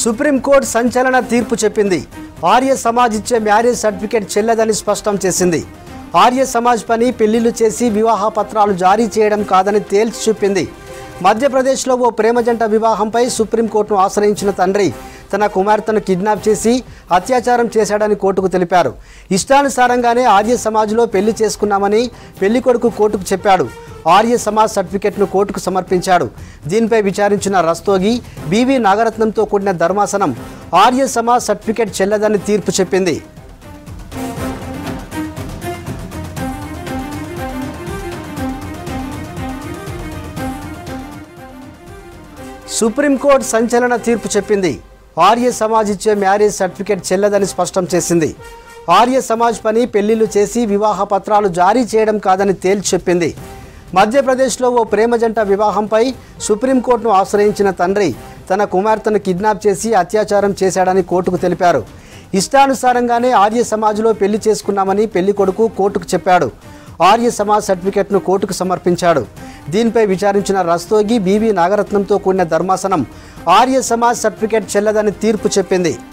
supreme court సంచలన తీర్పు చెప్పింది ఆర్య సమాజ్ ఇచ్చే మ్యారేజ్ సర్టిఫికేట్ చెల్లదని స్పష్టం చేసింది ఆర్య సమాజ్ పని పెళ్లిళ్లు చేసి వివాహ పత్రాలు జారీ చేయడం కాదని తేల్చి చెప్పింది మధ్యప్రదేశ్లో ఓ ప్రేమ జంట వివాహంపై సుప్రీంకోర్టును ఆశ్రయించిన తండ్రి తన కుమార్తెను కిడ్నాప్ చేసి అత్యాచారం చేశాడని కోర్టుకు తెలిపారు ఇష్టానుసారంగానే ఆర్య సమాజ్లో పెళ్లి చేసుకున్నామని పెళ్లి కొడుకు కోర్టుకు చెప్పాడు ఆర్య సమాజ్ సర్టిఫికెట్ను కోర్టుకు సమర్పించాడు దీనిపై విచారించిన రస్తోగి బీవీ నాగరత్నంతో కూడిన ధర్మాసనం ఆర్య సమాజ్ సర్టిఫికెట్ చెల్లదని తీర్పు చెప్పింది సుప్రీంకోర్టు సంచలన తీర్పు చెప్పింది ఆర్య సమాజ్ ఇచ్చే మ్యారేజ్ సర్టిఫికేట్ చెల్లదని స్పష్టం చేసింది ఆర్య సమాజ్ పని పెళ్లిళ్లు చేసి వివాహ పత్రాలు జారీ చేయడం కాదని తేల్చి చెప్పింది మధ్యప్రదేశ్లో ఓ ప్రేమ జంట వివాహంపై సుప్రీంకోర్టును ఆశ్రయించిన తండ్రి తన కుమార్తెను కిడ్నాప్ చేసి అత్యాచారం చేశాడని కోర్టుకు తెలిపారు ఇష్టానుసారంగానే ఆర్య సమాజ్లో పెళ్లి చేసుకున్నామని పెళ్లి కొడుకు కోర్టుకు చెప్పాడు ఆర్య సమాజ్ సర్టిఫికెట్ను కోర్టుకు సమర్పించాడు దీనిపై విచారించిన రస్తోగి బీవీ నాగరత్నంతో కూడిన ధర్మాసనం ఆర్య సమాజ్ సర్టిఫికెట్ చెల్లదని తీర్పు చెప్పింది